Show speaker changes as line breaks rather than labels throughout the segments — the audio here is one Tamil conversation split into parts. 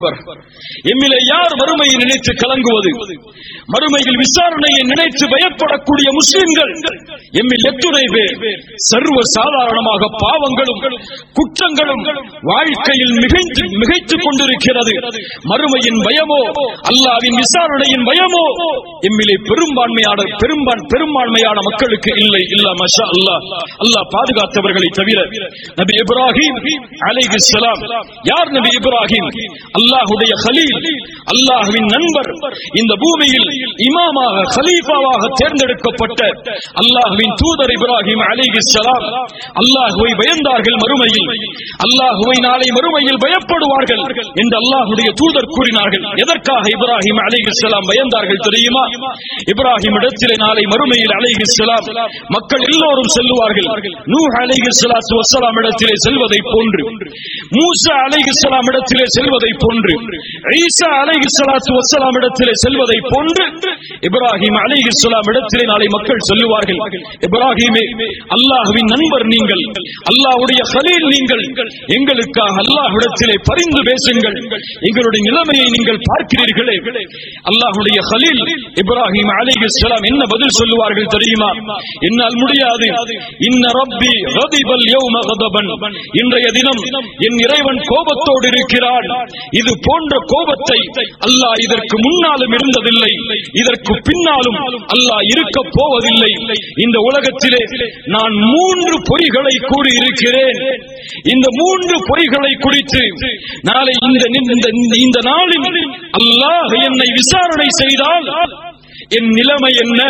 எம்மிலே யார் மறுமையை நினைத்து கலங்குவது மறுமையில் விசாரணையை நினைத்து பயப்படக்கூடிய முஸ்லிம்கள் எம்மில் எத்துணை பேர் சர்வ சாதாரணமாக பாவங்களும் குற்றங்களும் வாழ்க்கையில் மிகைத்து மிகைத்துக் கொண்டிருக்கிறது மறுமையின் பயமோ அல்லாவின் விசாரணையின் பயமோ எம்மிலே பெரும்பான்மையான பெரும்பான் பெரும்பான்மையான மக்களுக்கு இல்லை இல்ல மஷா அல்லாஹ் அல்லாஹ் பாதுகாத்தவர்களை தவிர நபி இப்ராஹிம் அலைஹிஸ்ஸலாம் யார் நபி இப்ராஹிம் அல்லாஹுடைய கலீல் அல்லாஹ்வின் நண்பர் இந்த பூமியில் இமாமாக கலீஃபாவாக தேர்ந்தெடுக்கப்பட்ட அல்லாஹ்வின் தூதர் இப்ராஹிம் அலைஹிஸ்ஸலாம் அல்லாஹ்வை பயந்தார்கள் மறுமையில் அல்லாஹ்வை நாளை மறுமையில் பயப்படுவார்கள் என்று அல்லாஹ்வுடைய தூதர் கூறினார்கள் எதற்காக இப்ராஹிம் அலைஹிஸ்ஸலாம் பயந்தார்கள் தெரியுமா இப்ராஹிம் இடத்திலே நாளை மறுமையில் அலைஹிஸ்ஸலாம் மக்கள் எல்லோரும் செல்லுவார்கள் நூஹ் அலைஹிஸ்ஸலாத்து வஸ்ஸலாம் இடத்திலே செல்வதை போன்று மூசா அலைஹிஸ்ஸலாம் இடத்திலே செல்வதை போன்று ஈசா அலைஹிஸ்ஸலாத்து வஸ்ஸலாம் இடத்திலே செல்வதை போன்று இப்ராஹிம் அலைஹிஸ்ஸலாம் இடத்திலே நாளை மக்கள் சொல்லுவார்கள் இப்ராஹிமே அல்லாஹ்வின் நண்பர் நீங்கள் அல்லாஹ்வுடைய கலீல் நீங்கள் எங்களுக்காக அல்லாஹ்விடத்திலே பரிந்து பேசுங்கள் எங்களுடைய நிலைமையை நீங்கள் பார்க்கிறீர்களே அல்லாஹ்வுடைய கலீல் இப்ராஹிம் அலைஹிஸ்ஸலாம் என்ன பதில் சொல்லுவார்கள் தெரியுமா என்னால் முடியாது இன்ன ரப்பி கதிபல் யௌம கதபன் இன்றைய தினம் என் இறைவன் கோபத்தோடு இருக்கிறான் இது போன்ற கோபத்தை அல்லாஹ் இதற்கு முன்னாலும் இருந்ததில்லை இதற்கு பின்னாலும் அல்லாஹ் இருக்க போவதில்லை இந்த உலகத்திலே நான் மூன்று பொய்களை கூறி இருக்கிறேன் இந்த மூன்று பொய்களை குறித்து நாளை இந்த இந்த- இந்த நாளில் அல்லாஹ் என்னை விசாரணை செய்தால் என் நிலைமை என்ன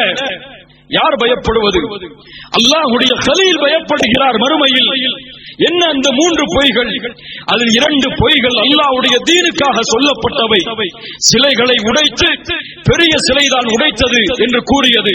யார் பயப்படுவது அல்லாஹ்வுடைய கலீல் பயப்படுகிறார் மறுமையில் என்ன அந்த மூன்று பொய்கள் அதில் இரண்டு பொய்கள் அல்லாஹ்வுடைய தீனுக்காக சொல்லப்பட்டவை சிலைகளை உடைத்து பெரிய சிலைதான் உடைத்தது என்று கூறியது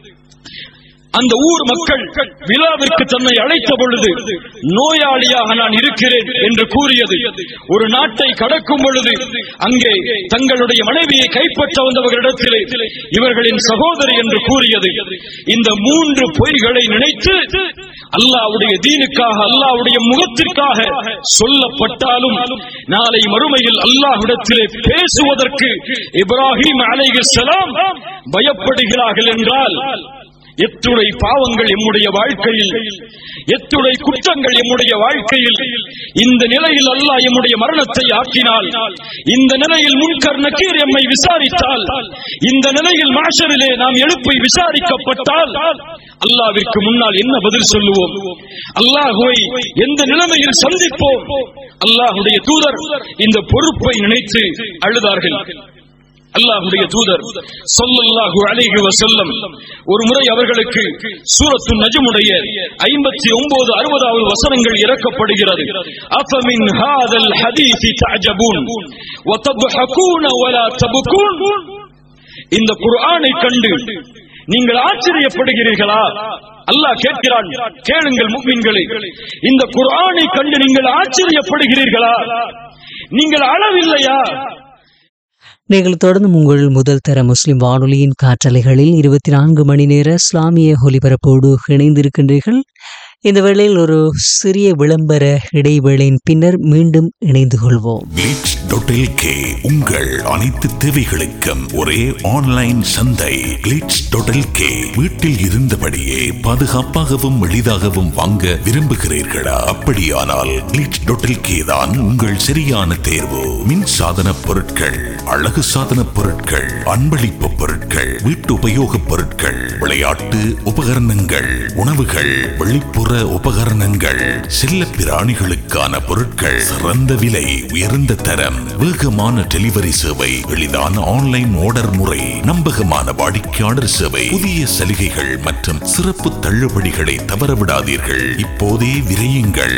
அந்த ஊர் மக்கள் விழாவிற்கு தன்னை அழைத்த பொழுது நோயாளியாக நான் இருக்கிறேன் என்று கூறியது ஒரு நாட்டை கடக்கும் பொழுது அங்கே தங்களுடைய மனைவியை கைப்பற்ற வந்தவர்களிடத்திலே இவர்களின் சகோதரி என்று கூறியது இந்த மூன்று பொய்களை நினைத்து அல்லாஹ்வுடைய தீனுக்காக அல்லாஹ்வுடைய முகத்திற்காக சொல்லப்பட்டாலும் நாளை மறுமையில் அல்லாஹ்விடத்திலே பேசுவதற்கு இப்ராஹிம் அலைஹிஸ்ஸலாம் பயப்படுகிறார்கள் என்றால் எத்துணை பாவங்கள் எம்முடைய வாழ்க்கையில் எத்துணை குற்றங்கள் எம்முடைய வாழ்க்கையில் இந்த நிலையில் அல்லாஹ் எம்முடைய மரணத்தை ஆக்கினால் இந்த நிலையில் முன்கர் நக்கீர் எம்மை விசாரித்தால் இந்த நிலையில் மாஷரிலே நாம் எழுப்பி விசாரிக்கப்பட்டால் அல்லாவிற்கு முன்னால் என்ன பதில் சொல்லுவோம் அல்லாஹுவை எந்த நிலைமையில் சந்திப்போம் அல்லாஹுடைய தூதர் இந்த பொறுப்பை நினைத்து அழுதார்கள் அல்லாஹுடைய தூதர் ஸல்லல்லாஹு அலைஹி வஸல்லம் ஒரு முறை அவர்களுக்கு சூரத்து நஜ்முடைய 59 60வது வசனங்கள் இறக்கப்படுகிறது அஃபமின் ஹாதல் ஹதீஸி தஅஜபூன் வதضحكون ولا تبكون இந்த குர்ஆனை கண்டு நீங்கள் ஆச்சரியப்படுகிறீர்களா அல்லாஹ் கேட்கிறான் கேளுங்கள் முக்மின்களே இந்த குர்ஆனை கண்டு நீங்கள் ஆச்சரியப்படுகிறீர்களா நீங்கள் அளவில்லையா
நீங்கள் தொடர்ந்து உங்கள் முதல் தர முஸ்லிம் வானொலியின் காற்றலைகளில் இருபத்தி நான்கு மணி நேர இஸ்லாமிய ஒலிபரப்போடு இணைந்திருக்கின்றீர்கள் இந்த வேளையில் ஒரு சிறிய விளம்பர இடைவேளையின் பின்னர் மீண்டும் இணைந்து கொள்வோம்
glitch.lk உங்கள் அனைத்து தேவைகளுக்கும் ஒரே ஆன்லைன் சந்தை glitch.lk வீட்டில் இருந்தபடியே பாதுகாப்பாகவும் எளிதாகவும் வாங்க விரும்புகிறீர்களா அப்படியானால் glitch.lk தான் உங்கள் சரியான தேர்வு மின் சாதன பொருட்கள் அழகு சாதன பொருட்கள் அன்பளிப்பு பொருட்கள் வீட்டு உபயோகப் பொருட்கள் விளையாட்டு உபகரணங்கள் உணவுகள் வெளிப்புற உபகரணங்கள் செல்ல பிராணிகளுக்கான பொருட்கள் சிறந்த விலை உயர்ந்த தரம் வேகமான டெலிவரி சேவை எளிதான ஆன்லைன் ஆர்டர் முறை நம்பகமான வாடிக்கையாளர் சேவை புதிய சலுகைகள் மற்றும் சிறப்பு தள்ளுபடிகளை தவறவிடாதீர்கள் இப்போதே விரையுங்கள்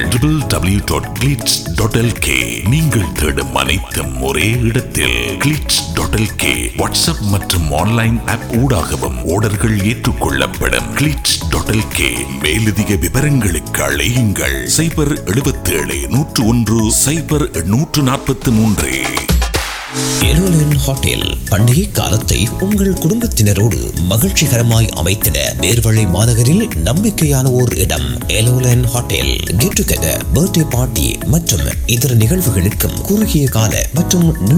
www.glitz.lk நீங்கள் தேடும் அனைத்தும் ஒரே இடத்தில் glitz.lk வாட்ஸ்அப் மற்றும் ஆன்லைன் ஆப் ஊடாகவும் ஆர்டர்கள் ஏற்றுக்கொள்ளப்படும் glitz.lk மேலதிக விவரங்களுக்கு அழையுங்கள் சைபர் 77 நூற்று ஒன்று சைபர் நூற்று நாற்பத்தி மூன்று
எருலின் ஹோட்டல் பண்டிகை காலத்தை உங்கள் குடும்பத்தினரோடு மகிழ்ச்சிகரமாய் அமைத்திட நேர்வழி மாநகரில் நம்பிக்கையான ஓர் இடம் எலோலன் hotel get together birthday party மற்றும் இதர நிகழ்வுகளுக்கும் குறுகிய கால மற்றும்